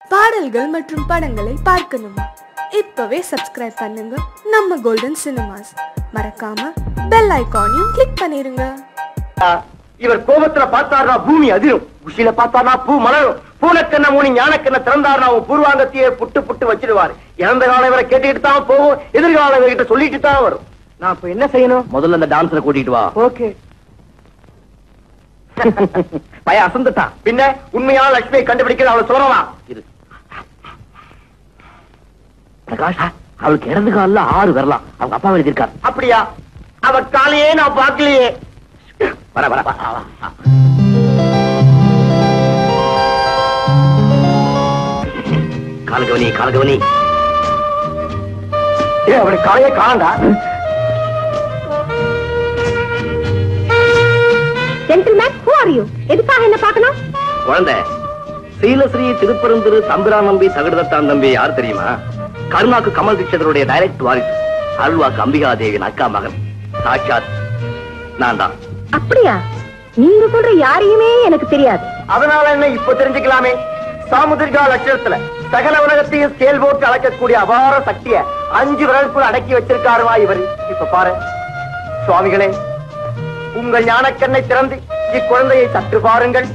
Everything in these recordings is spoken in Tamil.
பாடல்கள் மற்றும் படங்களை பார்க்கணுமா இப்பவே சப்ஸ்கிரைப் பண்ணுங்க நம்ம கோல்டன் சினிமாஸ் மறக்காம பெல் ஐகானையும் கிளிக் பண்ணிருங்க இவர் கோபத்துல பார்த்தாருனா பூமி அதிரும் குஷியில பார்த்தாருனா பூ மலரும் பூனக்கண்ண மூணி ஞானக்கண்ண திறந்தாருனா அவன் பூர்வாங்கத்தையே புட்டு புட்டு வச்சிடுவாரு இறந்த காலம் இவரை கேட்டுக்கிட்டு தான் போகும் எதிர்காலம் இவர்கிட்ட சொல்லிட்டு தான் வரும் நான் இப்ப என்ன செய்யணும் முதல்ல அந்த டான்ஸ்ல கூட்டிட்டு வா ஓகே பய அசந்துட்டான் பின்ன உண்மையான லட்சுமியை கண்டுபிடிக்கிறது அவளை சொல்லலாம் இது பிரகாஷ் அவளுக்கு இடது கால்ல ஆறு வரலாம் அவங்க அப்பா எழுதியிருக்காரு அப்படியா அவ காலையே நான் பார்க்கலையே வர வர வர, வர, வர. காலகவனி காலகவனி ஏ அவளை காலையே காணண்டா ஜென்டில்மேன் ஹூ ஆர் யூ எதுக்காக என்ன பார்க்கணும் குழந்தை சீலஸ்ரீ திருப்பரந்திரு தம்பிரான் நம்பி தகடுதத்தான் நம்பி யார் தெரியுமா கருணாக்கு கமல் தீட்சதருடைய டைரக்ட் வாரிசு அருள்வாக்கு அம்பிகா தேவியின் அக்கா மகன் சாட்சாத் நான் தான் அப்படியா நீங்க சொல்ற யாரையுமே எனக்கு தெரியாது அதனால என்ன இப்ப தெரிஞ்சுக்கலாமே சாமுதிரிகா லட்சணத்துல சகல உலகத்தையும் செயல் போட்டு அளக்கக்கூடிய அபார சக்திய அஞ்சு விரலுக்குள் அடக்கி வச்சிருக்காருவா இவர் இப்ப பாரு சுவாமிகளே உங்கள் ஞானக்கண்ணை திறந்து இக்குழந்தையை சற்று பாருங்கள்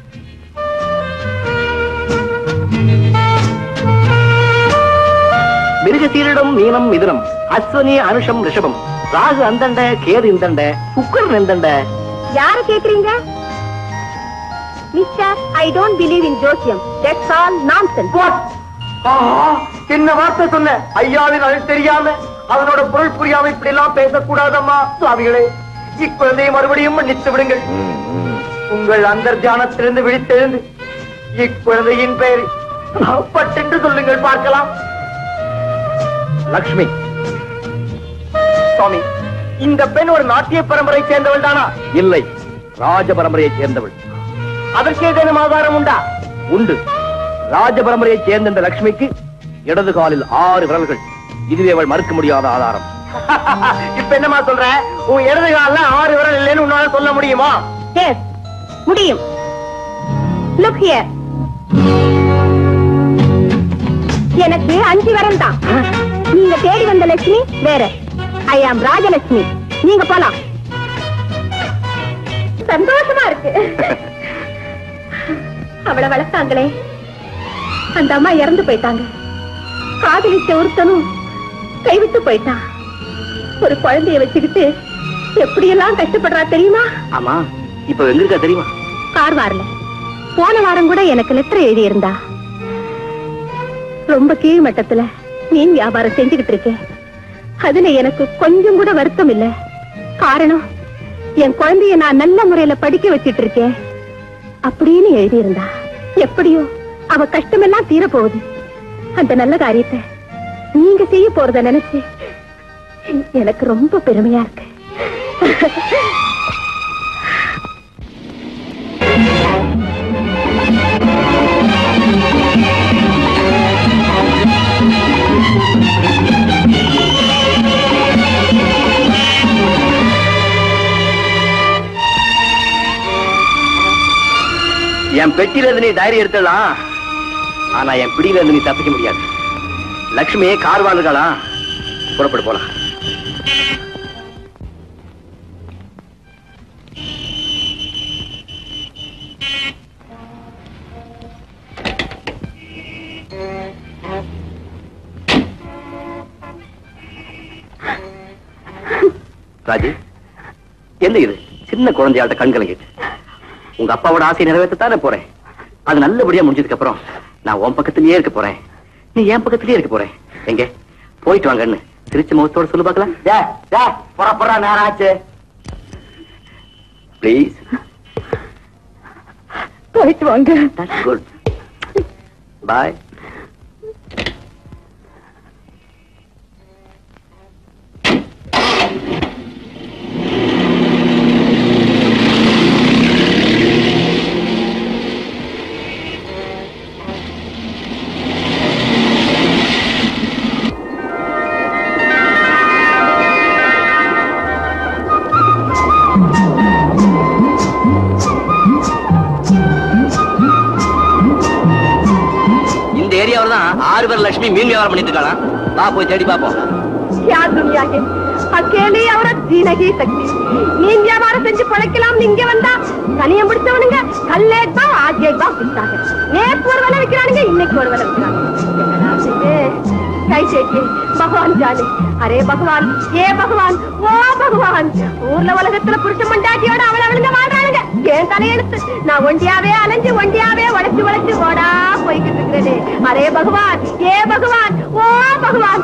மிருகசீரிடம் மீனம் மிதுனம் அஸ்வனி அனுஷம் ரிஷபம் ராகு அந்தண்ட கேது இந்தண்ட சுக்கரன் எந்தண்ட யார கேக்குறீங்க mister I don't believe in ஜோசியம் தட்ஸ் ஆல் நான்சென்ஸ் ஆஹா, என்ன வார்த்தை சொன்ன ஐயாவின் அழகு தெரியாம அதனோட பொருள் புரியாம இப்படி எல்லாம் பேசக்கூடாதம்மா சுவாமிகளே இக்குழந்தையை மறுபடியும் மன்னித்து விடுங்கள் உங்கள் அந்தர்ஜானத்திலிருந்து விழித்தெழுந்து இக்குழந்தையின் பெயர் பட்டென்று சொல்லுங்கள் பார்க்கலாம் லக்ஷ்மி சுவாமி இந்த பெண் ஒரு நாட்டிய பரம்பரை சேர்ந்தவள் தானா இல்லை ராஜ பரம்பரையை சேர்ந்தவள் அதற்கு ஏதேனும் ஆதாரம் உண்டா உண்டு ராஜ பரம்பரையை சேர்ந்த இந்த லட்சுமிக்கு இடது காலில் ஆறு விரல்கள் இதுவே அவள் மறுக்க முடியாத ஆதாரம் இப்ப என்னமா சொல்ற உன் இடது கால்ல ஆறு விரல் இல்லைன்னு உன்னால சொல்ல முடியுமா எஸ் முடியும் லுக் ஹியர் எனக்கு அஞ்சு வரல் தான் நீங்க தேடி வந்த லட்சுமி வேற ஐ ஆம் ராஜலட்சுமி நீங்க போலாம் சந்தோஷமா இருக்கு அவளை வளர்த்தாங்களே அந்த அம்மா இறந்து போயிட்டாங்க காதலிச்ச ஒருத்தனும் கைவிட்டு போயிட்டான் ஒரு குழந்தைய வச்சுக்கிட்டு எப்படியெல்லாம் கஷ்டப்படுறா தெரியுமா ஆமா இப்ப எங்க இருக்கா தெரியுமா கார் வரல போன வாரம் கூட எனக்கு லெட்டர் எழுதி இருந்தா ரொம்ப கீழ் மட்டத்துல மீன் வியாபாரம் செஞ்சுக்கிட்டு இருக்கேன் அதுல எனக்கு கொஞ்சம் கூட வருத்தம் இல்ல காரணம் என் குழந்தைய நான் நல்ல முறையில படிக்க வச்சிட்டு இருக்கேன் அப்படின்னு எழுதி இருந்தா எப்படியோ அவ கஷ்டமெல்லாம் தீர போகுது அந்த நல்ல காரியத்தை நீங்க செய்ய போறத நினைச்சு எனக்கு ரொம்ப பெருமையா இருக்கு என் பெட்டியில இருந்து நீ டைரி எடுத்துடலாம் ஆனா என் பிடியில இருந்து நீ தப்பிக்க முடியாது லக்ஷ்மி கார் வாழ்களா புறப்படு போலாம் ராஜி என்ன இது சின்ன குழந்தையாட்ட கண் கலங்கிட்டு உங்க அப்பாவோட ஆசையை நிறைவேற்றத்தானே போறேன் அது நல்லபடியா முடிஞ்சதுக்கு அப்புறம் நான் உன் பக்கத்திலேயே இருக்க போறேன் நீ என் பக்கத்திலேயே இருக்க போறேன் எங்க போயிட்டு வாங்கன்னு திருச்சி முகத்தோட சொல்லு பார்க்கலாம் புறப்படுறா நேரம் ஆச்சு ப்ளீஸ் போயிட்டு வாங்க குட் பாய் ஏரியாவில தான் ஆறு பேர் லட்சுமி மீன் வியாபாரம் பண்ணிட்டு இருக்காளாம் வா போய் தேடி பாப்போம் क्या दुनिया है அக்கேலி அவரத் ஜீனகி சக்தி மீன் வியாபாரம் செஞ்சு பழைக்கலாம் இங்க வந்தா கனியம் பிடிச்சவனுங்க கல்லேட்பா ஆஜேட்பா வித்தாங்க நேற்று ஒரு விலை விக்கிறானுங்க இன்னைக்கு ஒரு விலை விக்கிறாங்க என்னடா செய்ய? கை சேர்க்கே பகவான் ஜானே அரே பகவான் ஏ பகவான் ஓ பகவான் ஊர்ல உலகத்துல புருஷ மண்டாட்டியோட அவள அவளுங்க வாழ்றானுங்க ஏன் தலையெழுத்து நான் ஒண்டியாவே அலைஞ்சு ஒண்டியாவே உழைச்சு உழைச்சு ஓடா போய்கிட்டு இருக்கிறேனே அரே பகவான் ஏ பகவான் ஓ பகவான்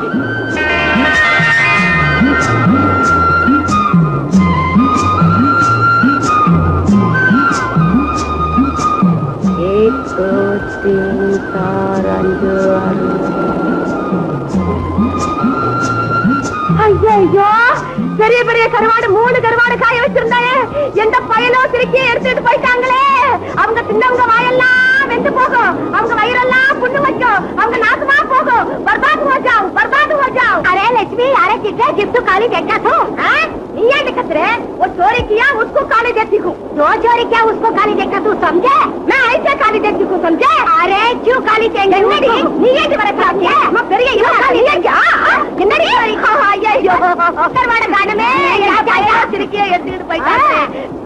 एक दो तीन चार அஞ்சு ஆறு ஐயோ பெரிய பெரிய கருவாடு மூணு கருவாடு காய வச்சிருந்தாயே எந்த பயலோ திருக்கி எடுத்துட்டு போயிட்டாங்களே அவங்க தின்னவங்க வாயெல்லாம் வெந்து போகும் அவங்க வயிறெல்லாம் புண்ணு வைக்கும் அவங்க நாசமா போகும் बर्बाद हो जाओ बर्बाद हो जाओ अरे लक्ष्मी अरे कितने गिफ्ट काली देखा तू நீ ஏன் கத்துற वो चोरी किया उसको काली देखती हूँ जो चोरी किया उसको काली देखा तू समझे मैं ऐसे काली देखती हूँ समझे अरे क्यों काली देंगे நீ ஏன் வர சாத்திய பெரிய இவ காலி தேங்க என்னடி ஐயோ கருவாட காணமே ராஜா திருக்கிய எடுத்துட்டு போயிட்டாங்க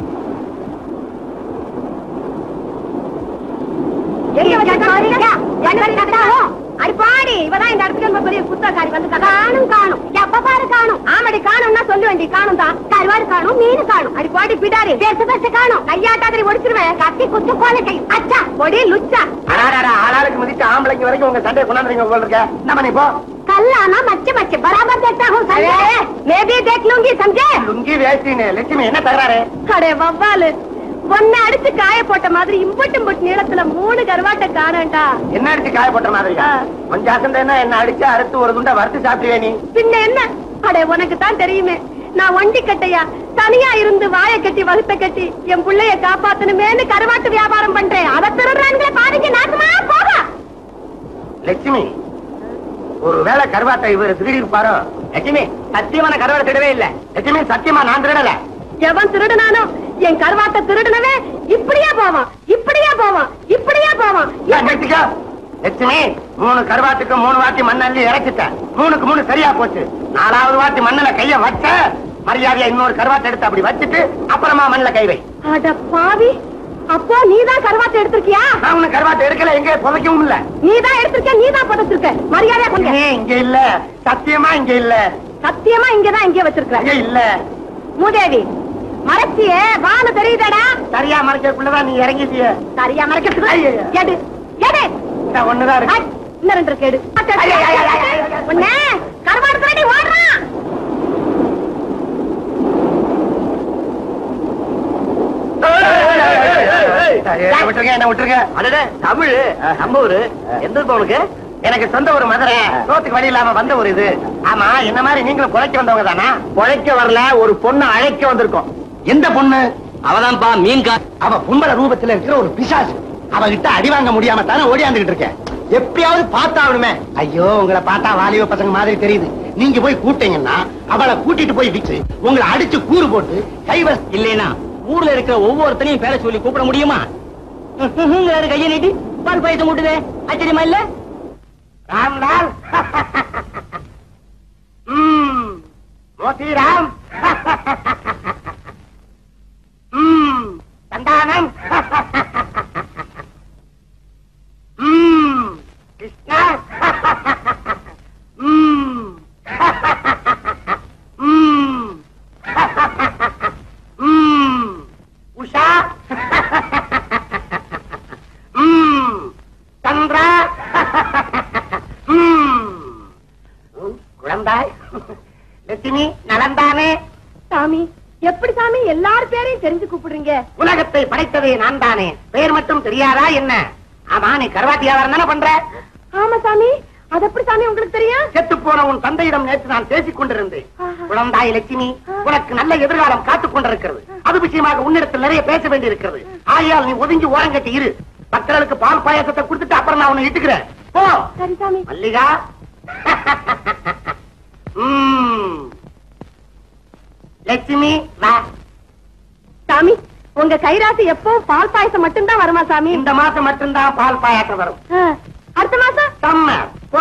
எங்க வச்சிருக்கா என்ன கட்டாவோ அடிப்பாடி இவதான் இந்த இடத்துக்கு ரொம்ப பெரிய குத்தக்காரி வந்து காணும் காணும் எப்ப பாரு காணும் ஆமாடி காணும்னா சொல்ல வேண்டி காணும் தான் கருவாடு காணும் மீன் காணும் அடிப்பாடி பிடாரி பேச பேச காணும் கையாட்டாதிரி ஒடிச்சிருவேன் கத்தி குத்து கோலை கை அச்சா பொடி லுச்சா அடாடா, ஆளாளுக்கு மதிச்சு ஆம்பளைக்கு வரைக்கும் உங்க சண்டையை கொண்டாந்துறீங்க போல இருக்க என்ன பண்ணி போ कल आना मच्छे मच्छे बराबर देखता हूँ समझे मैं भी देख लूंगी समझे லுங்கி வேஷ்டின்னு லட்சுமி என்ன தகராறு அடே வவ்வாலு ஒன்ன அடிச்சு காய போட்ட மாதிரி இம்பட்டும் போட்டு நீளத்துல மூணு கருவாட்டை காணண்டா என்ன அடிச்சு காயப்பட்ட மாதிரி ஆ. கொஞ்சம் அசந்தேன்னா என்ன அடிச்சு அறுத்து ஒரு துண்டை வறுத்து சாப்பிடுவே நீ பின்ன என்ன அடே உனக்கு தான் தெரியுமே நான் ஒண்டி கட்டையா தனியா இருந்து வாய கட்டி வகுத்த கட்டி என் புள்ளைய காப்பாத்தணுமேன்னு கருவாட்டு வியாபாரம் பண்றேன் அதை திருடுறானுங்களே பாருங்க நாசமா போக லட்சுமி ஒரு வேளை கருவாட்டை இவர் திருடி இருப்பாரோ லட்சுமி சத்தியமான கருவாடை திருடவே இல்ல லட்சுமி சத்தியமா நான் திருடல எவன் திருடுனானோ என் கருவாட்டை திருடுனவே இப்படியே போவான் இப்படியே போவான் இப்படியே போவான் ஏன் நிறுத்திக்கோ. லட்சுமி மூணு கருவாட்டுக்கு மூணு வாட்டி மண்ணள்ளி இறக்கிட்டேன் மூணுக்கு மூணு சரியா போச்சு நாலாவது வாட்டி மண்ணுல கைய வச்ச மரியாதையா இன்னொரு கருவாட்டை எடுத்து அப்படி வச்சுட்டு அப்புறமா மண்ணுல கை வை அட பாவி அப்போ நீதான் கருவாட்டை எடுத்திருக்கியா நான் உனக்கு கருவாட்டை எடுக்கல எங்க புதைக்கவும் இல்ல நீதான் எடுத்திருக்க நீதான் புதைச்சிருக்க மரியாதையா கொண்டு ஏன் இங்க இல்ல சத்தியமா இங்க இல்ல சத்தியமா இங்கதான் இங்கே வச்சிருக்க இங்க இல்ல மூதேவி மறைச்சிய வானு தெரியுதடா சரியா மறைக்கக்குள்ளதான் நீ இறங்கிட்டிய சரியா மறைக்கிறதுக்கு ஐயையோ. எடு எடு இந்த ஒண்ணுதான் ஐ, இருக்கு இன்னும் ரெண்டு இருக்கு, எடு ஒண்ணு கருவாடு திருடி ஓடுறான் என்ன விட்டுருங்க என்ன விட்டுருங்க அடடே தமிழ் நம்ம ஊரு எந்த உனக்கு எனக்கு சொந்த ஒரு மதுரை சோத்துக்கு வழி இல்லாம வந்த ஒரு இது ஆமா என்ன மாதிரி நீங்களும் குழைக்க வந்தவங்க தானா குழைக்க வரல ஒரு பொண்ணு அழைக்க வந்திருக்கோம் எந்த பொண்ணு அவதான்ப்பா மீன்கா அவ பொம்பளை ரூபத்துல இருக்கிற ஒரு பிசாசு அவகிட்ட அடி வாங்க முடியாம தானே ஓடியாந்துகிட்டு இருக்கேன் எப்பயாவது பார்த்தாவணுமே ஐயோ உங்களை பார்த்தா வாலிப பசங்க மாதிரி தெரியுது நீங்க போய் கூட்டீங்கன்னா அவளை கூட்டிட்டு போய் விட்டு உங்களை அடிச்சு கூறு போட்டு கைவ இல்லைனா ஊர்ல இருக்கிற ஒவ்வொருத்தனையும் பேர சொல்லி கூப்பிட முடியுமா கையை நீட்டி பால் பாயசம் மூட்டுதே ஆச்சரியமா இல்ல ராம்லால் ம், மோதிராம் ம், சந்தானம் ம், கிருஷ்ணா ம், ம், ம், உஷா ம், சந்திரா ம், குழந்தாய் லட்சுமி நலந்தானே சாமி எப்படி சாமி எல்லார் பேரையும் தெரிஞ்சு கூப்பிடுறீங்க உலகத்தை படைத்ததே நான் தானே பெயர் மட்டும் தெரியாதா என்ன ஆமா நீ கருவாட்டி வியாபாரம் தானே பண்ற ஆமா சாமி அது எப்படி சாமி உங்களுக்கு தெரியும் செத்து போன உன் தந்தையிடம் நேற்று நான் பேசிக் கொண்டிருந்தேன் ஆஹா. குழந்தாய் லட்சுமி உனக்கு நல்ல எதிர்காலம் காத்துக் கொண்டிருக்கிறது அது விஷயமாக உன்னிடத்தில் நிறைய பேச வேண்டி இருக்கிறது ஆகையால் நீ ஒதுங்கி ஓரங்கட்டி இரு பக்தர்களுக்கு பால் பாயாசத்தை கொடுத்துட்டு அப்புறம் நான் உன்னை இட்டுக்கிறேன் போ சரி சாமி மல்லிகா ம். லட்சுமி வா சாமி உங்க கைராசி எப்போ பால் பாயசம் மட்டும்தான் வருமா சாமி இந்த மாசம் மட்டும்தான் பால் பாயாசம் வரும் ஆ, அடுத்த மாசம்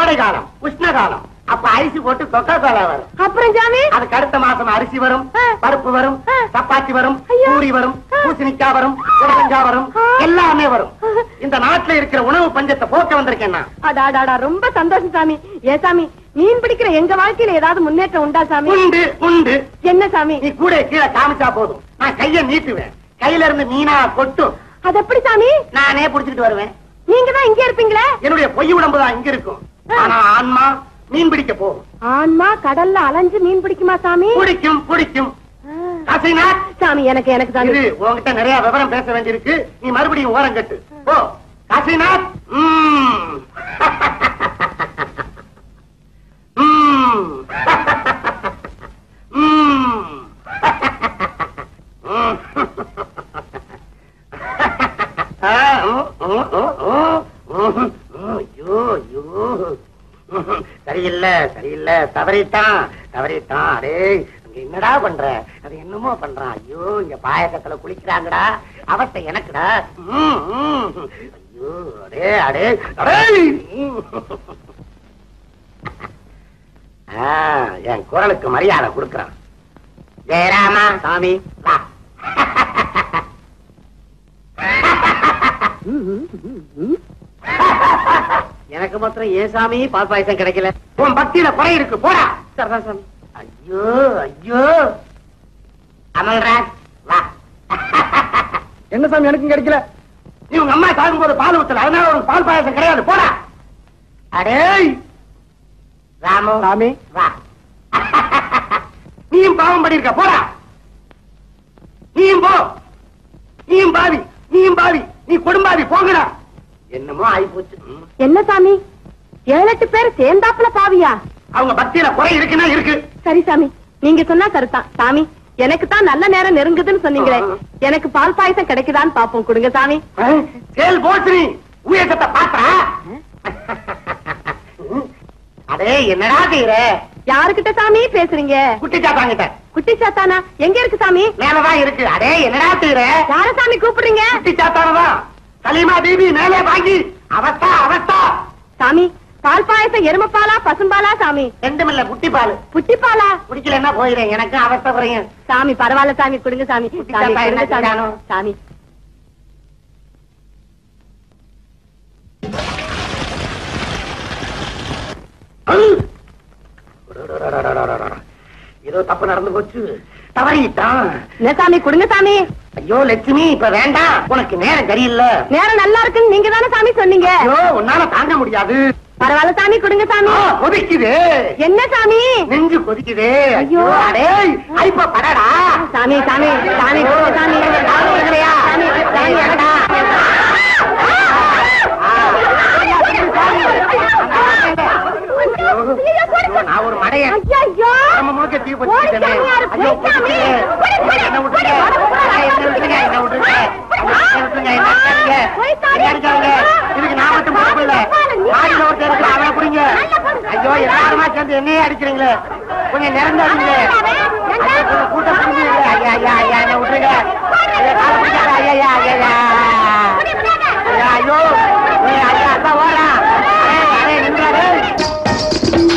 கோடை காலம் உஷ்ண காலம் அப்ப அரிசி போட்டு கொக்கா கோலா வரும் அப்புறம் சாமி அதுக்கு அடுத்த மாசம் அரிசி வரும் ஆ. பருப்பு வரும் ஆ. சப்பாத்தி வரும் ஐயோ. பூரி வரும் ஆ. பூசணிக்காய் வரும் புடலங்காய் வரும் ஆ. எல்லாமே வரும் இந்த நாட்டுல இருக்கிற உணவு பஞ்சத்தை போக்க வந்திருக்கேன் நான் அடாடாடா ரொம்ப சந்தோஷம் சாமி ஏ சாமி மீன் பிடிக்கிற எங்க வாழ்க்கையில ஏதாவது முன்னேற்றம் உண்டா சாமி உண்டு உண்டு என்ன சாமி நீ கூட கீழே காமிச்சா போதும் நான் கைய நீட்டுவேன் கையில இருந்து மீனா கொட்டும் அது எப்படி சாமி நானே புடிச்சிட்டு வருவேன் நீங்க தான் இங்க இருப்பீங்களே என்னுடைய பொய் உடம்பு தான் இங்க இருக்கும் ஆனா ஆன்மா மீன் பிடிக்க போகும் ஆன்மா கடல்ல அலைஞ்சு மீன் பிடிக்குமா சாமி பிடிக்கும் பிடிக்கும் ஆ. காசிநாத் சாமி எனக்கு எனக்கு சாமி இது உன்கிட்ட நிறைய விவரம் பேச வேண்டியிருக்கு நீ மறுபடியும் ஓரம் கட்டு போ காசிநாத் ம்ம். ம்ம். ம்ம். ஆ, ம், ம், ம், ம், ம், ம், ஐயோ, ஐயோ. சரியில்லை சரியில்லை தவறிட்டான் தவறிட்டான் அடே அங்க என்னடா பண்ற அது என்னமோ பண்றான் ஐயோ இங்க பாயசத்துல குளிக்கிறாங்கடா அவஸ்தை எனக்குடா ம், ம். ஐயோ அடே அடே அடே ம். ஆ, என் குரலுக்கு மரியாதை கொடுக்கறான் ஜெயராமா சாமி வா எனக்கு மாத்திரம் ஏன் சாமி பால் பாயசம் கிடைக்கல உன் பக்தியில குறை இருக்கு போடா சரிதான் சாமி ஐயோ ஐயோ அமல்ராஜ் வா என்ன சாமி எனக்கும் கிடைக்கல நீ உங்க அம்மா சாகும் போது பால் ஊத்தல அதனால உனக்கு பால் பாயசம் கிடையாது போடா அடே ராமு சாமி வா நீயும் பாவம் பண்ணிருக்க போடா நீயும் போ நீயும் பாவி நீயும் பாவி நீ கொடும்பாவி போங்கடா என்னமோ ஆயிப்போச்சு ம். என்ன சாமி ஏழு எட்டு பேர் சேர்ந்தாப்புல பாவியா அவங்க பக்தியில குறை இருக்குன்னா இருக்கு சரி சாமி நீங்க சொன்னா கருத்தான் சாமி எனக்கு தான் நல்ல நேரம் நெருங்குதுன்னு சொன்னீங்களே எனக்கு பால் பாயசம் கிடைக்குதான்னு பாப்போம் கொடுங்க சாமி அஹ், சேல் போச்சு உயரத்தை பார்த்தா அடே என்னடா செய்யற யாருகிட்ட சாமி பேசுறீங்க குட்டி சாத்தாங்கிட்ட குட்டி சாத்தானா எங்க இருக்கு சாமி மேலதான் இருக்கு அடே என்னடா செய்யற யார சாமி கூப்பிடுறீங்க குட்டி சாத்தானதான் சலீமா தீபி மேலே வாங்கி அவஸ்தா அவஸ்தா சாமி பால் பாயசம் எருமப்பாலா பசும்பாலா சாமி ரெண்டுமில்ல குட்டி பால் புட்டி பாலா குடிக்கலன்னா போயிடுறேன் எனக்கு அவஸ்தை குறையும் சாமி பரவாயில்ல சாமி கொடுங்க சாமி குட்டி சாமி சாத்தா என்ன கொடுங்க சாமி செய்றானோ? சாமி ஏதோ தப்பு நடந்து போச்சு தவறிட்டான் என்ன சாமி கொடுங்க சாமி ஐயோ லட்சுமி இப்ப வேண்டாம் உனக்கு நேரம் சரியில்லை நேரம் நல்லா இருக்குன்னு நீங்க தானே சாமி சொன்னீங்க ஐயோ உன்னால தாங்க முடியாது பரவாயில்ல சாமி கொடுங்க சாமி ஆ, கொதிக்குது என்ன சாமி நெஞ்சு கொதிக்குது ஐயோ. அடே ஐப்ப படடா சாமி சாமி சாமி கொடுங்க சாமி சாமி இல்லையா? சாமி சாமி அடடா. ஐயோ, நான் ஒரு மடையன் ஐயோ நம்ம முழுக்க தீ பத்திக்கிட்டேனே. ஐயோ, கொதிக்குது. என்ன விட்டுருங்க. என்ன விட்டுருங்க, என்ன விட்டுருங்க. என்ன விட்டுருங்க, என்ன அடிக்காதீங்க. என்ன அடிக்காதீங்க. இதுக்கு நான் மட்டும் பொறுப்பு இல்ல. மாடியில ஒருத்தன் இருக்கிறான், அவனை பிடிங்க. ஐயோ, எல்லாருமா சேர்ந்து என்னையே அடிக்கிறீங்களே. கொஞ்சம் நிறந்து அடிங்க. ஐயோ, கொஞ்சம் கூட்டம் பிடிக்கிறீங்களே. ஐயா, ஐயா, ஐயா, என்ன விட்டுருங்க. ஐயா, காலை பிடிக்காத. ஐயா, ஐயா, ஐயா, ஐயா. ஐயா, ஐயோ. ஏய், ஐயா, அதான் ஓடா. ஏய், அடே, நின்றுடா, டேய்.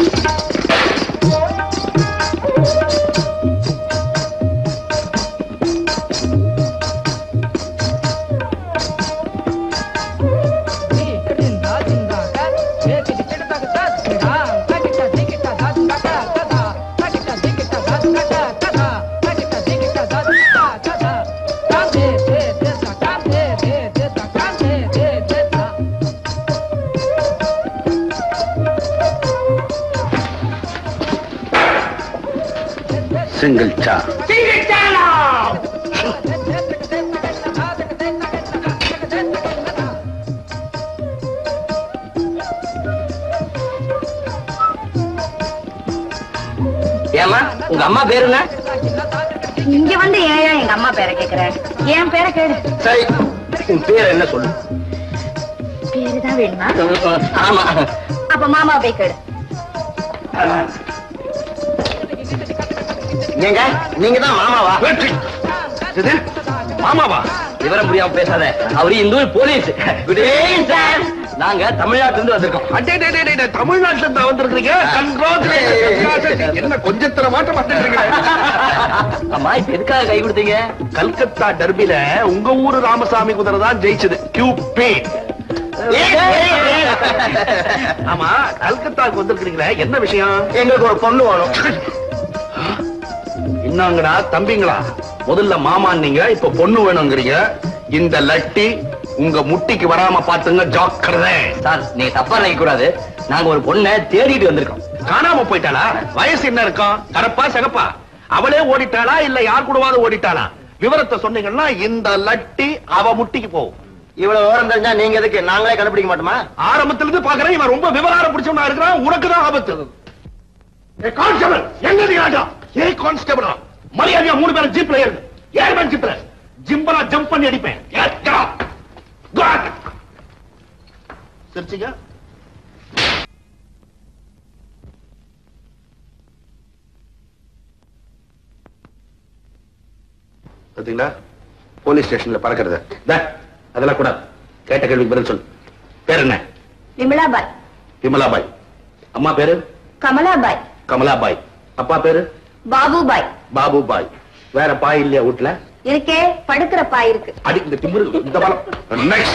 சிங்கிள் சா ஏமா உங்க அம்மா பேரு என்ன இங்க வந்து ஏன் எங்க அம்மா பேரை கேக்குற என் பேரை கேடு சரி உன் பேர் என்ன சொல்லு பேருதான் வேணுமா ஆமா அப்ப மாமா போய் கேடு ஏங்க நீங்க தான் மாமாவா இது மாமாவா விவரம் புரியாம பேசாத அவரு இந்த ஊர் போலீஸ் குட் ஈவினிங் சார் நாங்க தமிழ்நாட்டுல இருந்து வந்திருக்கோம் அடே, டே, டே, டே, டே, தமிழ்நாட்டுல இருந்து வந்திருக்கீங்க Congratulations. என்ன கொஞ்சத்திர மாற்றம் வந்துட்டு அம்மா இப்ப எதுக்காக கை கொடுத்தீங்க கல்கத்தா டர்பில உங்க ஊரு ராமசாமி குதிரை தான் ஜெயிச்சது கியூபேட் ஆமா கல்கத்தாக்கு வந்திருக்கீங்களே என்ன விஷயம் எங்களுக்கு ஒரு பொண்ணு வேணும் என்னங்கடா தம்பிங்களா முதல்ல மாமான்னீங்க இப்ப பொண்ணு வேணுங்கிறீங்க இந்த லட்டி உங்க முட்டிக்கு வராம பாத்துங்க ஜாக்கிரதை சார் நீங்க தப்பா நினைக்க கூடாது நாங்க ஒரு பொண்ணை தேடிட்டு வந்திருக்கோம் காணாம போயிட்டாளா வயசு என்ன இருக்கும் கரப்பா சிகப்பா அவளே ஓடிட்டாளா இல்ல யார் கூடவாது ஓடிட்டாளா விவரத்தை சொன்னீங்கன்னா இந்த லட்டி அவ முட்டிக்கு போகும் இவ்வளவு விவரம் தெரிஞ்சா நீங்க எதுக்கு நாங்களே கண்டுபிடிக்க மாட்டோமா ஆரம்பத்துல இருந்து பாக்குறேன் இவன் ரொம்ப விவகாரம் பிடிச்சவனா இருக்கிறான் உனக்கு தான் ஆபத்து கான்ஸ்டபிள் எங்க நீங்க ஏ கான்ஸ்டபிளா மரியாதையா மூணு பேரும் ஜீப்ல ஏறு ஏர்மேன் ஜீப்ல ஜிம்பலா ஜம்ப் பண்ணி அடிப்பேன் Yes, get out. Go out. சிரிச்சீங்க பாத்தீங்களா போலீஸ் ஸ்டேஷன்ல பறக்கிறது தே, அதெல்லாம் கூடாது கேட்ட கேள்விக்கு பதில் சொல்லு பேர் என்ன விமலாபாய் விமலாபாய் அம்மா பேரு கமலாபாய் கமலாபாய் அப்பா பேரு பாபுபாய் பாபுபாய் வேற பாய் இல்லையா வீட்டுல இருக்கே படுக்கிற பாய் இருக்கு அடி இந்த திமிரு இந்த பலம் நெக்ஸ்ட்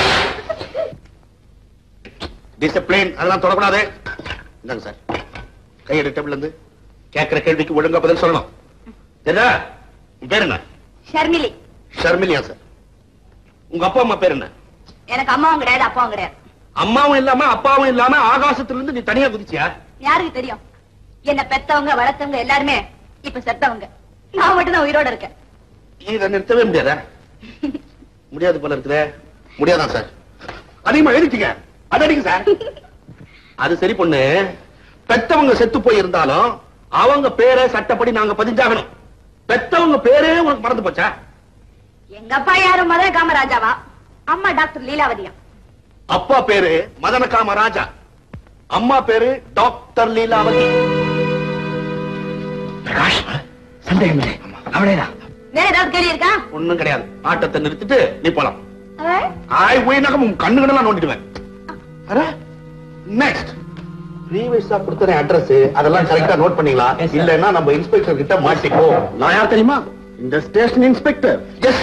டிசிப்ளின் அதெல்லாம் தொடக்கூடாது இந்தாங்க சார் கையெடு டேபிள் இருந்து கேட்கிற கேள்விக்கு ஒழுங்கா பதில் சொல்லணும் தெரியுதா உன் பேர் என்ன ஷர்மிலி ஷர்மிலியா சார் உங்க அப்பா அம்மா பேர் என்ன எனக்கு அம்மாவும் கிடையாது அப்பாவும் கிடையாது அம்மாவும் இல்லாம அப்பாவும் இல்லாம ஆகாசத்துல இருந்து நீ தனியா குதிச்சியா யாருக்கு தெரியும் என்ன பெத்தவங்க வளர்த்தவங்க எல்லாருமே இப்ப செத்தவங்க நான் மட்டும் தான் உயிரோட இருக்கேன் இதை நிறுத்தவே முடியாதா முடியாது போல இருக்குதே முடியாதான் சார் அதிகமா எழுதிட்டீங்க அதடிங்க சார் அது சரி பொண்ணு பெத்தவங்க செத்து போய் இருந்தாலும் அவங்க பேரை சட்டப்படி நாங்க பதிஞ்சாகணும் பெத்தவங்க பேரே உனக்கு மறந்து போச்சா எங்க அப்பா யாரும் மதுரை காமராஜாவா அம்மா டாக்டர் லீலாவதியா அப்பா பேரு மதன காமராஜா அம்மா பேரு டாக்டர் லீலாவதி பிரகாஷ் சந்தேகம் இல்லை அவளேதான் வேற ஏதாவது கேள்வி இருக்கா ஒண்ணும் கிடையாது ஆட்டத்தை நிறுத்திட்டு நீ போலாம் ஆ? ஆய் போய் நகம் உன் கண்ணுகடெல்லாம் நோண்டிடுவேன் நெக்ஸ்ட் ப்ரீவியஸா கொடுத்த அட்ரஸ் அதெல்லாம் கரெக்டா நோட் பண்ணீங்களா இல்லன்னா நம்ம இன்ஸ்பெக்டர் கிட்ட மாட்டிக்கோ நான் யார் தெரியுமா இந்த station inspector yes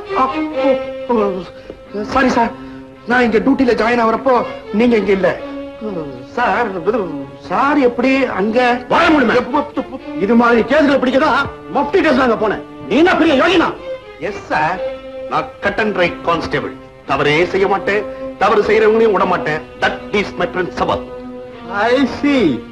sorry sir நான் இங்க டியூட்டில ஜாயின் ஆகுறப்போ நீங்க இங்க இல்ல சார் சார் எப்படி அங்க வாழ முடியுமா இது மாதிரி கேஸ்களை பிடிக்கதான் மப்டி கேஸ் நாங்க போனேன் நீ என்ன பெரிய யோகினா எஸ் சார் நான் கட் அண்ட் ரைட் கான்ஸ்டேபிள் தவறே செய்ய மாட்டேன் தவறு செய்யறவங்களையும் விட மாட்டேன் that is my principle I C